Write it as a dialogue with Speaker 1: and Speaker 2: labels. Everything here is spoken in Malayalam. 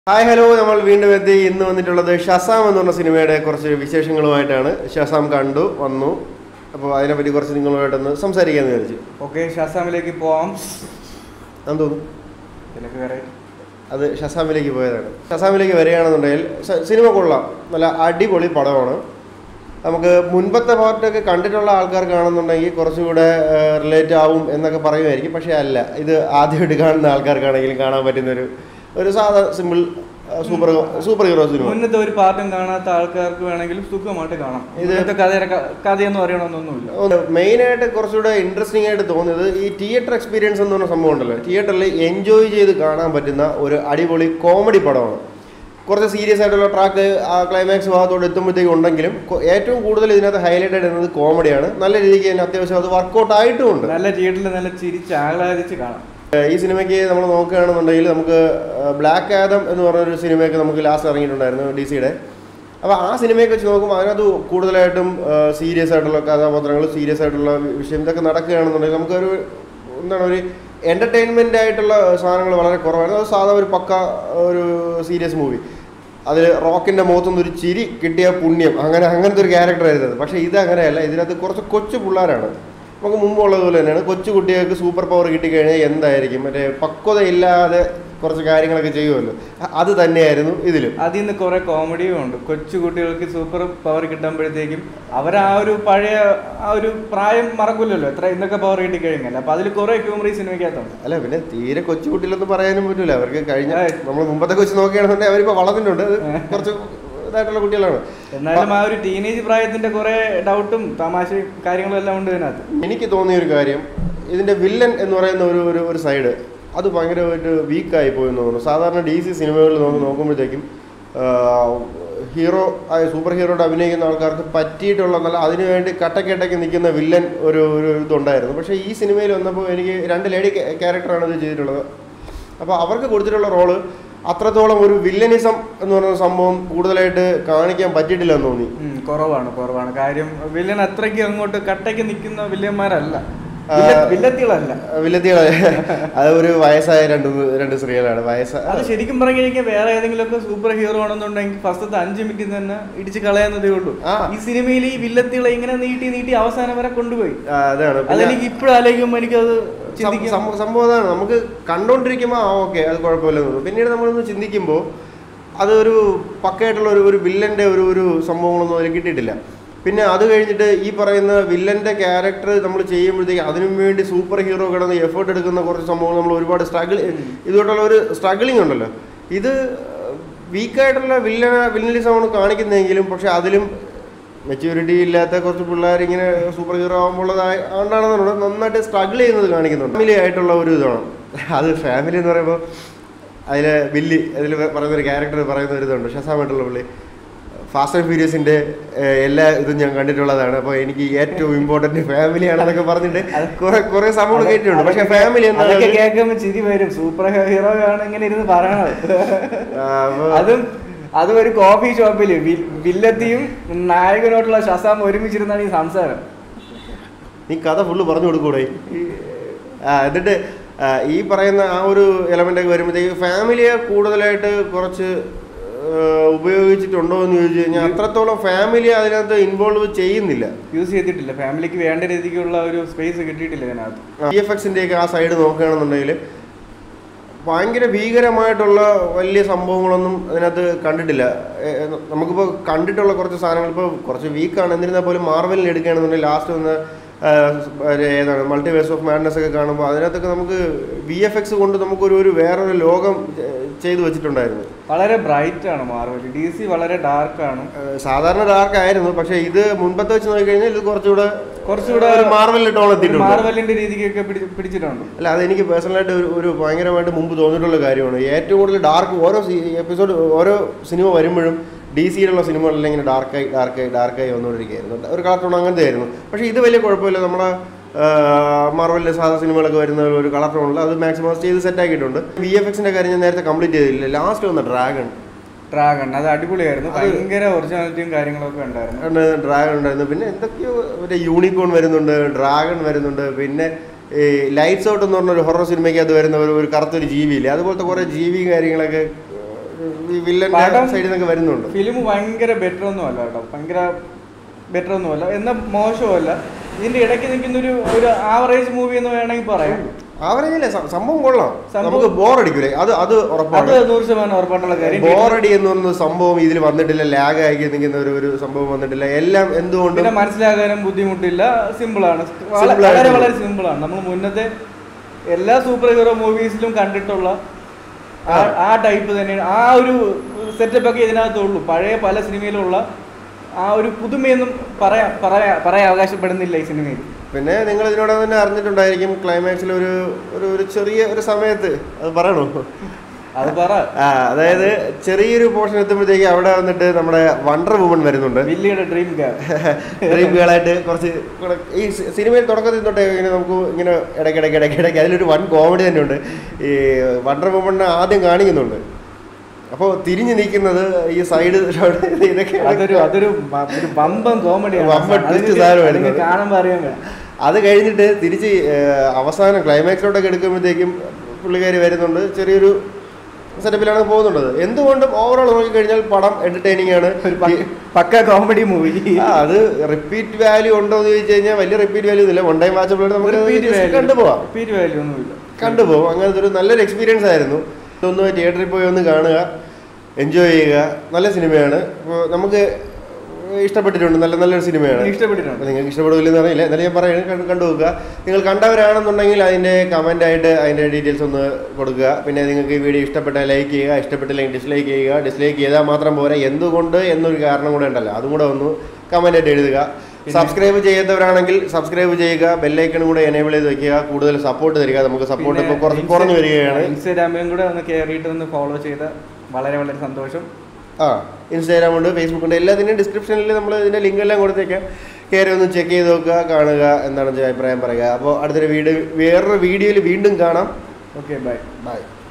Speaker 1: ഹായ് ഹലോ നമ്മൾ വീണ്ടും എത്തി ഇന്ന് വന്നിട്ടുള്ളത് ഷസാം എന്ന് പറഞ്ഞ സിനിമയുടെ കുറച്ച് വിശേഷങ്ങളുമായിട്ടാണ് ഷസാം കണ്ടു വന്നു അപ്പോൾ അതിനെപ്പറ്റി കുറച്ച് നിങ്ങളുമായിട്ടൊന്ന് സംസാരിക്കാമെന്ന് വിചാരിച്ചു
Speaker 2: ഓക്കെ ഷാസാമിലേക്ക് പോവാം
Speaker 1: ഞാൻ തോന്നുന്നു
Speaker 2: ഇതിലൊക്കെ വേറെ
Speaker 1: അത് ഷസാമിലേക്ക് പോയതാണ് ഷസാമിലേക്ക് വരികയാണെന്നുണ്ടെങ്കിൽ സ- സിനിമ കൊള്ളാം നല്ല അടിപൊളി പടമാണ് നമുക്ക് മുൻപത്തെ പാർട്ടൊക്കെ കണ്ടിട്ടുള്ള ആൾക്കാർക്കാണെന്നുണ്ടെങ്കിൽ കുറച്ചുകൂടെ റിലേറ്റ് ആവും എന്നൊക്കെ പറയുമായിരിക്കും പക്ഷേ അല്ല ഇത് ആദ്യമായിട്ട് കാണുന്ന ആൾക്കാർക്കാണെങ്കിലും കാണാൻ പറ്റുന്ന ഒരു ഒരു സാധാ simple super super hero cinema
Speaker 2: മുന്നത്തെ ഒരു പാർട്ടും കാണാത്ത ആൾക്കാർക്ക് വേണമെങ്കിലും സുഖമായിട്ട് കാണാം
Speaker 1: ഇത്
Speaker 2: ഇന്നത്തെ കഥ കഥയൊന്നും അറിയണമെന്നൊന്നുമില്ല
Speaker 1: മെയിനായിട്ട് കുറച്ചുകൂടെ ഇൻട്രസ്റ്റിംഗ് ആയിട്ട് തോന്നിയത് ഈ തിയേറ്റർ എക്സ്പീരിയൻസ് എന്ന് പറഞ്ഞ സംഭവം ഉണ്ടല്ലോ തിയേറ്ററിൽ എൻജോയ് ചെയ്ത് കാണാൻ പറ്റുന്ന ഒരു അടിപൊളി കോമഡി പടമാണ് കുറച്ച് സീരിയസ് ആയിട്ടുള്ള ട്രാക്ക് ആ ക്ലൈമാക്സ് ഭാഗത്തോട് എത്തുമ്പോഴത്തേക്കും ഉണ്ടെങ്കിലും കൊ- ഏറ്റവും കൂടുതൽ ഇതിനകത്ത് ഹൈലൈറ്റ് ആയിരുന്നത് കോമഡിയാണ് നല്ല രീതിക്ക് തന്നെ അത്യാവശ്യം അത് വർക്കൗട്ട് ആയിട്ടുമുണ്ട്
Speaker 2: നല്ല തിയേറ്ററിൽ നല്ല ചിരിച്ച് ആഹ്ലാദിച്ച് കാണാം
Speaker 1: ഏഹ് ഈ സിനിമയ്ക്ക് നമ്മൾ നോക്കുകയാണെന്നുണ്ടെങ്കിൽ നമുക്ക് ബ്ലാക്ക് ആദം എന്ന് പറഞ്ഞൊരു സിനിമയൊക്കെ നമുക്ക് ലാസ്റ്റ് ഇറങ്ങിയിട്ടുണ്ടായിരുന്നു ഡി സിയുടെ അപ്പോൾ ആ സിനിമയൊക്കെ വെച്ച് നോക്കുമ്പോൾ അതിനകത്ത് കൂടുതലായിട്ടും സീരിയസ് ആയിട്ടുള്ള കഥാപാത്രങ്ങൾ സീരിയസ് ആയിട്ടുള്ള വി- വിഷയം ഇതൊക്കെ നടക്കുകയാണെന്നുണ്ടെങ്കിൽ നമുക്കൊരു എന്താണ് ഒരു എൻ്റർടൈൻമെൻ്റ് ആയിട്ടുള്ള സാധനങ്ങൾ വളരെ കുറവായിരുന്നു അത് സാധാ ഒരു പക്ക ഒരു സീരിയസ് മൂവി അതിൽ റോക്കിൻ്റെ മുഖത്തുനിന്ന് ഒരു ചിരി കിട്ടിയ പുണ്യം അങ്ങനെ അങ്ങനത്തെ ഒരു ക്യാരക്ടർ ആയിരുന്നത് പക്ഷേ ഇത് അങ്ങനെയല്ല ഇതിനകത്ത് കുറച്ച് കൊച്ചു പിള്ളേരാണ് നമുക്ക് മുമ്പുള്ളതുപോലെ തന്നെയാണ് കൊച്ചു കുട്ടികൾക്ക് സൂപ്പർ പവർ കിട്ടിക്കഴിഞ്ഞാൽ എന്തായിരിക്കും മറ്റേ പക്വതയില്ലാതെ കുറച്ച് കാര്യങ്ങളൊക്കെ ചെയ്യുമല്ലോ അ- അത് തന്നെയായിരുന്നു ഇതിലും
Speaker 2: അതിൽ നിന്ന് കുറെ കോമഡിയും ഉണ്ട് കൊച്ചു കുട്ടികൾക്ക് സൂപ്പർ പവർ കിട്ടുമ്പോഴത്തേക്കും അവർ ആ ഒരു പഴയ ആ ഒരു പ്രായം മറക്കില്ലല്ലോ എത്ര ഇന്നൊക്കെ പവർ കിട്ടിക്കഴിഞ്ഞാൽ അപ്പൊ അതിൽ കുറെ ഹ്യൂമർ ഈ സിനിമയ്ക്കകത്തുണ്ട്
Speaker 1: അല്ല പിന്നെ തീരെ കൊച്ചു കുട്ടികളൊന്നും പറയാനും പറ്റൂല അവർക്ക് കഴിഞ്ഞ
Speaker 2: ആ.
Speaker 1: നമ്മൾ മുമ്പത്തെ കൊച്ചു നോക്കുകയാണെന്നുണ്ടെങ്കിൽ അവരിപ്പോൾ വളർന്നിട്ടുണ്ട് അത് കുറച്ച് ഇതായിട്ടുള്ള കുട്ടികളാണ്
Speaker 2: എന്നാലും ആ ഒരു ടീനേജ് പ്രായത്തിന്റെ കുറെ ഡൗട്ടും തമാശയും കാര്യങ്ങളും എല്ലാം ഉണ്ട് ഇതിനകത്ത്
Speaker 1: എനിക്ക് തോന്നിയ ഒരു കാര്യം ഇതിൻ്റെ വില്ലൻ എന്ന് പറയുന്ന ഒരു ഒരു ഒരു സൈഡ് അത് ഭയങ്കരമായിട്ട് വീക്കായി പോയെന്ന് തോന്നുന്നു സാധാരണ ഡി സി സിനിമകളിൽ നമുക്ക് നോക്കുമ്പോഴത്തേക്കും ഹീറോ സൂപ്പർ ഹീറോയുടെ അഭിനയിക്കുന്ന ആൾക്കാർക്ക് പറ്റിയിട്ടുള്ള നല്ല അതിനുവേണ്ടി കട്ടക്കെട്ടയ്ക്ക് നിൽക്കുന്ന വില്ലൻ ഒരു ഒരു ഇതുണ്ടായിരുന്നു പക്ഷേ ഈ സിനിമയിൽ വന്നപ്പോൾ എനിക്ക് രണ്ട് ലേഡി ക്യാരക്ടറാണ് ഇത് ചെയ്തിട്ടുള്ളത് അപ്പോൾ അവർക്ക് കൊടുത്തിട്ടുള്ള റോള് അത്രത്തോളം ഒരു വില്ലനിസം എന്ന് പറയുന്ന സംഭവം കൂടുതലായിട്ട് കാണിക്കാൻ പറ്റിയിട്ടില്ലെന്ന് തോന്നി
Speaker 2: ഉം, കുറവാണ് കുറവാണ് കാര്യം വില്ലൻ അത്രയ്ക്ക് അങ്ങോട്ട് കട്ടയ്ക്ക് നിൽക്കുന്ന വില്ലന്മാരല്ല വില്ല- വില്ലത്തികളല്ല
Speaker 1: വില്ലത്തികളെ അത് ഒരു വയസ്സായ രണ്ട് രണ്ട് സ്ത്രീകളാണ് വയസ്സ
Speaker 2: അത് ശരിക്കും പറഞ്ഞു കഴിഞ്ഞാൽ വേറെ ഏതെങ്കിലുമൊക്കെ സൂപ്പർ ഹീറോ ആണെന്നുണ്ടെങ്കിൽ ഫസ്റ്റത്തെ അഞ്ച് മിനിറ്റിൽ തന്നെ ഇടിച്ച് കളയാവുന്നതേ ഉള്ളൂ
Speaker 1: ആ.
Speaker 2: ഈ സിനിമയിൽ ഈ വില്ലത്തികളെ ഇങ്ങനെ നീട്ടി നീട്ടി അവസാനം വരെ കൊണ്ടുപോയി
Speaker 1: ആ, അതാണ് പിന്നെ
Speaker 2: അതെനിക്ക് ഇപ്പോഴും ആലോചിക്കുമ്പോൾ എനിക്കത്
Speaker 1: സം-
Speaker 2: ചിന്തിക്കാം
Speaker 1: സംഭവം സംഭവം അതാണ് നമുക്ക് കണ്ടോണ്ടിരിക്കുമ്പോൾ ആ ഓക്കെ അത് കുഴപ്പമില്ലെന്ന് തോന്നുന്നു പിന്നീട് നമ്മളൊന്ന് ചിന്തിക്കുമ്പോൾ അതൊരു പക്കയായിട്ടുള്ള ഒരു ഒരു വില്ലൻ്റെ ഒരു ഒരു സംഭവങ്ങളൊന്നും അതിൽ കിട്ടിയിട്ടില്ല പിന്നെ അത് കഴിഞ്ഞിട്ട് ഈ പറയുന്ന വില്ലൻ്റെ ക്യാരക്ടർ നമ്മൾ ചെയ്യുമ്പോഴത്തേക്ക് അതിനും വേണ്ടി സൂപ്പർ ഹീറോ കിടന്ന് എഫേർട്ട് എടുക്കുന്ന കുറച്ച് സംഭവങ്ങൾ നമ്മൾ ഒരുപാട് സ്ട്രഗിൾ ഇതുകൊണ്ടുള്ള ഒരു സ്ട്രഗിളിംഗ് ഉണ്ടല്ലോ ഇത് വീക്കായിട്ടുള്ള വില്ലന വില്ലനിസമാണ് കാണിക്കുന്നതെങ്കിലും പക്ഷെ അതിലും മെച്യൂരിറ്റി ഇല്ലാത്ത കുറച്ച് പിള്ളേർ ഇങ്ങനെ സൂപ്പർ ഹീറോ ആകുമ്പോഴതായ ആണ്ടാണെന്നുള്ളത് നന്നായിട്ട് സ്ട്രഗിൾ ചെയ്യുന്നത് കാണിക്കുന്നുണ്ട് ഫാമിലി ആയിട്ടുള്ള ഒരു ഇതാണ് അത് ഫാമിലി എന്ന് പറയുമ്പോൾ അതിൽ ബില്ലി അതിൽ പറയുന്ന ഒരു ക്യാരക്ടർ പറയുന്ന ഒരു ഇതുണ്ട് ഷസാമായിട്ടുള്ള പുള്ളി ഫാസ്റ്റ് ആൻഡ് ഫ്യൂരിയസിൻ്റെ എല്ലാ ഇതും ഞാൻ കണ്ടിട്ടുള്ളതാണ് അപ്പോൾ എനിക്ക് ഏറ്റവും ഇമ്പോർട്ടൻറ്റ് ഫാമിലി ആണെന്നൊക്കെ പറഞ്ഞിട്ട് കുറെ കുറെ സംഭവങ്ങൾ കേട്ടിട്ടുണ്ട് പക്ഷേ ഫാമിലി
Speaker 2: അതൊക്കെ
Speaker 1: എന്താണ്
Speaker 2: കേൾക്കുമ്പോൾ ചിരി വരും സൂപ്പർ ഹീറോ ആണ് ഇങ്ങനെ ഇരുന്ന് പറയണത്
Speaker 1: ആ, അപ്പൊ-
Speaker 2: അതും അതും ഒരു കോഫി ഷോപ്പിൽ വില്ലത്തിയും നായകനോട്ടുള്ള ശസാം ഒരുമിച്ചിരുന്നാണ് ഈ സംസാരം
Speaker 1: നീ കഥ ഫുള്ള് പറഞ്ഞു കൊടുക്കൂടെ ആ എന്നിട്ട് ആ, ഈ പറയുന്ന ആ ഒരു എലമെൻ്റ് ഒക്കെ വരുമ്പോഴത്തേക്ക് ഫാമിലിയെ കൂടുതലായിട്ട് കുറച്ച് ആ, ഉപയോഗിച്ചിട്ടുണ്ടോ എന്ന് ചോദിച്ചു കഴിഞ്ഞാൽ അത്രത്തോളം ഫാമിലി അതിനകത്ത് ഇൻവോൾവ് ചെയ്യുന്നില്ല
Speaker 2: യൂസ് ചെയ്തിട്ടില്ല ഫാമിലിക്ക് വേണ്ട രീതിക്കുള്ള ഒരു സ്പേസ് കിട്ടിയിട്ടില്ല ഇതിനകത്ത്
Speaker 1: ബി എഫ് എക്സിൻ്റെ ഒക്കെ ആ സൈഡ് നോക്കുകയാണെന്നുണ്ടെങ്കിൽ ഭയങ്കര ഭീകരമായിട്ടുള്ള വലിയ സംഭവങ്ങളൊന്നും അതിനകത്ത് കണ്ടിട്ടില്ല ഏ, ഏ, നമുക്കിപ്പോൾ കണ്ടിട്ടുള്ള കുറച്ച് സാധനങ്ങൾ ഇപ്പോൾ കുറച്ച് വീക്കാണ് എന്നിരുന്നാൽ പോലും മാർവലിൽ എടുക്കുകയാണെന്നുണ്ടെങ്കിൽ ലാസ്റ്റ് വന്ന് ആ, ഒരു ഏതാണ് മൾട്ടിവേഴ്സ് ഓഫ് മാഡ്നസ് ഒക്കെ കാണുമ്പോൾ അതിനകത്തൊക്കെ നമുക്ക് വി എഫ് എക്സ് കൊണ്ട് നമുക്കൊരു ഒരു വേറൊരു ലോകം ഏ, ചെയ്തു വെച്ചിട്ടുണ്ടായിരുന്നു
Speaker 2: വളരെ ബ്രൈറ്റ് ആണ് മാർവൽ ഡി സി വളരെ ഡാർക്ക് ആണ്
Speaker 1: ഏ, സാധാരണ ഡാർക്ക് ആയിരുന്നു പക്ഷേ ഇത് മുൻപത്തെ വെച്ച് നോക്കിക്കഴിഞ്ഞാൽ ഇത് കുറച്ചുകൂടെ
Speaker 2: കുറച്ചുകൂടെ
Speaker 1: ഒരു മാർവലിൽ ടോൺ എത്തിയിട്ടുണ്ട്
Speaker 2: മാർവലിന്റെ രീതിക്കൊക്കെ പിടി- പിടിച്ചിട്ടുണ്ട്
Speaker 1: അല്ല അതെനിക്ക് പേഴ്സണലായിട്ട് ഒരു ഒരു ഭയങ്കരമായിട്ട് മുമ്പ് തോന്നിയിട്ടുള്ള കാര്യമാണ് ഏറ്റവും കൂടുതൽ ഡാർക്ക് ഓരോ എപ്പിസോഡ് ഓരോ സിനിമ വരുമ്പോഴും ഡി സിയിലുള്ള സിനിമകളെല്ലാം ഇങ്ങനെ ഡാർക്കായി ഡാർക്കായി ഡാർക്കായി വന്നുകൊണ്ടിരിക്കുകയായിരുന്നു ഒരു കളർ ടോൺ അങ്ങനത്തെ ആയിരുന്നു പക്ഷേ ഇത് വലിയ കുഴപ്പമില്ല നമ്മുടെ മാർവലിലെ സാധാ സിനിമകളൊക്കെ വരുന്ന ഒരു കളർ ടോണിൽ അത് മാക്സിമം ചെയ്ത് സെറ്റ് ആക്കിയിട്ടുണ്ട് വി എഫ് എക്സിൻ്റെ കാര്യം ഞാൻ നേരത്തെ കംപ്ലീറ്റ് ചെയ്തില്ല ലാസ്റ്റ് വന്ന ഡ്രാഗൺ
Speaker 2: ഡ്രാഗൺ അത് അടിപൊളിയായിരുന്നു ഭയങ്കര ഒറിജിനാലിറ്റിയും കാര്യങ്ങളൊക്കെ ഉണ്ടായിരുന്നു
Speaker 1: ഡ്രാഗൺ ഉണ്ടായിരുന്നു പിന്നെ എന്തൊക്കെയോ മറ്റേ യൂണിക്കോൺ വരുന്നുണ്ട് ഡ്രാഗൺ വരുന്നുണ്ട് പിന്നെ ഈ ലൈറ്റ്സ് ഔട്ട് എന്ന് പറഞ്ഞ ഒരു ഹൊറർ സിനിമയ്ക്ക് അത് വരുന്ന ഒരു ഒരു കറുത്തൊരു ജീവിയില്ലേ അതുപോലത്തെ കുറേ ജീവി കാര്യങ്ങളൊക്കെ വില്ലന്റെ
Speaker 2: പടം-
Speaker 1: സൈഡിൽ നിന്നൊക്കെ വരുന്നുണ്ട്
Speaker 2: ഫിലിം ഭയങ്കര ബെറ്റർ ഒന്നും അല്ല കേട്ടോ ഭയങ്കര ബെറ്റർ ഒന്നും അല്ല എന്നാൽ മോശമല്ല ഇതിന്റെ ഇടയ്ക്ക് നിൽക്കുന്ന ഒരു ഒരു ആവറേജ് മൂവി എന്ന് വേണമെങ്കിൽ പറയാം
Speaker 1: ആവറേജില്ലേ സംഭവം കൊള്ളാം
Speaker 2: സംഭവം-
Speaker 1: നമുക്ക് ബോറടിക്കൂലേ അത് അത്
Speaker 2: അത്
Speaker 1: ഉറപ്പാണ്
Speaker 2: നൂറ് ശതമാനം ഉറപ്പായിട്ടുള്ള കാര്യം
Speaker 1: ബോറടി എന്ന് പറയുന്ന സംഭവം ഇതിൽ വന്നിട്ടില്ല ലാഗ് ആയി നിൽക്കുന്ന ഒരു ഒരു സംഭവം വന്നിട്ടില്ല എല്ലാം എന്തുകൊണ്ടും
Speaker 2: പിന്നെ മനസ്സിലാക്കാനും ബുദ്ധിമുട്ടില്ല സിമ്പിൾ ആണ്
Speaker 1: Simple
Speaker 2: വളരെ
Speaker 1: ആയിട്ടുള്ള-
Speaker 2: വളരെ സിമ്പിൾ ആണ് നമ്മൾ മുന്നത്തെ എല്ലാ സൂപ്പർ ഹീറോ മൂവീസിലും കണ്ടിട്ടുള്ള ആ ആ ടൈപ്പ് തന്നെയാണ് ആ ഒരു സെറ്റപ്പ് ഒക്കെ ഇതിനകത്തുള്ളൂ പഴയ പല സിനിമയിലുള്ള ആ ഒരു പുതുമയൊന്നും പറയാൻ പറയാ പറയാൻ അവകാശപ്പെടുന്നില്ല ഈ സിനിമയിൽ
Speaker 1: പിന്നെ നിങ്ങൾ ഇതിനോട് തന്നെ അറിഞ്ഞിട്ടുണ്ടായിരിക്കും ക്ലൈമാക്സിൽ ഒരു ഒരു ഒരു ചെറിയ ഒരു സമയത്ത് അത് പറയണോ
Speaker 2: അത് പറ
Speaker 1: ആ അതായത് ചെറിയൊരു പോർഷൻ എത്തുമ്പോഴത്തേക്ക് അവിടെ വന്നിട്ട് നമ്മുടെ വണ്ടർ വുമൺ വരുന്നുണ്ട്
Speaker 2: വില്ലിയുടെ ഡ്രീം ഗേൾ
Speaker 1: ഡ്രീം ഗേളായിട്ട് കുറച്ച് കൂടെ ഈ സി- സിനിമയിൽ തുടക്കത്തിൽ തൊട്ടേ ഇങ്ങനെ നമുക്ക് ഇങ്ങനെ ഇടയ്ക്കിടയ്ക്ക് ഇടയ്ക്കിടയ്ക്ക് അതിലൊരു വൺ കോമഡി തന്നെയുണ്ട് ഈ വണ്ടർ വുമണിനെ ആദ്യം കാണിക്കുന്നുണ്ട് അപ്പോൾ തിരിഞ്ഞു നിൽക്കുന്നത് ഈ സൈഡ് ഇതൊക്കെ
Speaker 2: അതൊരു അതൊരു വ- ഒരു വമ്പൻ കോമഡിയാണ്
Speaker 1: വമ്പൻ twist സാധനമായിരുന്നു അത്.
Speaker 2: കാണുമ്പോൾ അറിയാൻ കഴിയും
Speaker 1: അത് കഴിഞ്ഞിട്ട് തിരിച്ച് ഏഹ്, അവസാനം ക്ലൈമാക്സിലോട്ടൊക്കെ എടുക്കുമ്പോഴത്തേക്കും പുള്ളിക്കാരി വരുന്നുണ്ട് ചെറിയൊരു സെറ്റപ്പിലാണ് പോകുന്നുള്ളത് എന്തുകൊണ്ടും ഓവറോൾ നോക്കിക്കഴിഞ്ഞാൽ പടം എന്റർടൈനിങ് ആണ്
Speaker 2: ഒരു പക്ക- പക്ക കോമഡി മൂവി
Speaker 1: ആ, അത് റിപ്പീറ്റ് വാല്യൂ ഉണ്ടോ എന്ന് ചോദിച്ചു കഴിഞ്ഞാൽ വലിയ റിപ്പീറ്റ് വാല്യൂ ഇല്ല വൺ ടൈം വാച്ചബിൾ നമുക്ക് കണ്ടുപോവാം
Speaker 2: റിപ്പീറ്റ് വാല്യൂ ഒന്നുമില്ല
Speaker 1: കണ്ടുപോകും അങ്ങനത്തെ ഒരു നല്ലൊരു എക്സ്പീരിയൻസ് ആയിരുന്നു ഇതൊന്ന് തിയേറ്ററിൽ പോയി ഒന്ന് കാണുക എൻജോയ് ചെയ്യുക നല്ല സിനിമയാണ് അപ്പോൾ നമുക്ക് ഇഷ്ടപ്പെട്ടിട്ടുണ്ട് നല്ല നല്ലൊരു സിനിമയാണ്
Speaker 2: ഇഷ്ടപ്പെട്ടിട്ടുണ്ട്
Speaker 1: അപ്പോൾ നിങ്ങൾക്ക് ഇഷ്ടപ്പെടില്ലെന്ന് അറിയില്ല എന്നാലും ഞാൻ പറയുന്നത് കണ്ടു കണ്ടു നോക്കുക നിങ്ങൾ കണ്ടവരാണെന്നുണ്ടെങ്കിൽ അതിൻ്റെ കമൻ്റ് ആയിട്ട് അതിൻ്റെ ഡീറ്റെയിൽസ് ഒന്ന് കൊടുക്കുക പിന്നെ നിങ്ങൾക്ക് ഈ വീഡിയോ ഇഷ്ടപ്പെട്ടാൽ ലൈക്ക് ചെയ്യുക ഇഷ്ടപ്പെട്ടില്ലെങ്കിൽ ഡിസ്ലൈക്ക് ചെയ്യുക ഡിസ്ലൈക്ക് ചെയ്താൽ മാത്രം പോരാ എന്തുകൊണ്ട് എന്നൊരു കാരണം കൂടെ ഉണ്ടല്ലോ അതും കൂടെ ഒന്ന് കമൻ്റ് ആയിട്ട് എഴുതുക സബ്സ്ക്രൈബ് ചെയ്യാത്തവരാണെങ്കിൽ സബ്സ്ക്രൈബ് ചെയ്യുക ബെല്ലൈക്കണും കൂടെ എനേബിൾ ചെയ്ത് വെക്കുക കൂടുതൽ സപ്പോർട്ട് തരിക നമുക്ക് സപ്പോർട്ട് ഇപ്പോൾ കുറച്ച് കുറഞ്ഞു വരികയാണ്
Speaker 2: ഇൻസ്റ്റാഗ്രാമിലും കൂടെ ഒന്ന് കയറിയിട്ട് ഒന്ന് ഫോളോ ചെയ്ത വളരെ വളരെ സന്തോഷം
Speaker 1: ആ ഇൻസ്റ്റാഗ്രാം ഉണ്ട് ഫേസ്ബുക്ക് ഉണ്ട് എല്ലാത്തിൻ്റെയും ഡിസ്ക്രിപ്ഷനിൽ നമ്മൾ ഇതിൻ്റെ ലിങ്ക് എല്ലാം കൊടുത്തേക്കാം കയറി ഒന്ന് ചെക്ക് ചെയ്ത് നോക്കുക കാണുക എന്താണ് അഭിപ്രായം പറയുക അപ്പോൾ അടുത്തൊരു വീഡിയോ വേറൊരു വീഡിയോയിൽ വീണ്ടും കാണാം
Speaker 2: ഓക്കെ ബൈ
Speaker 1: ബൈ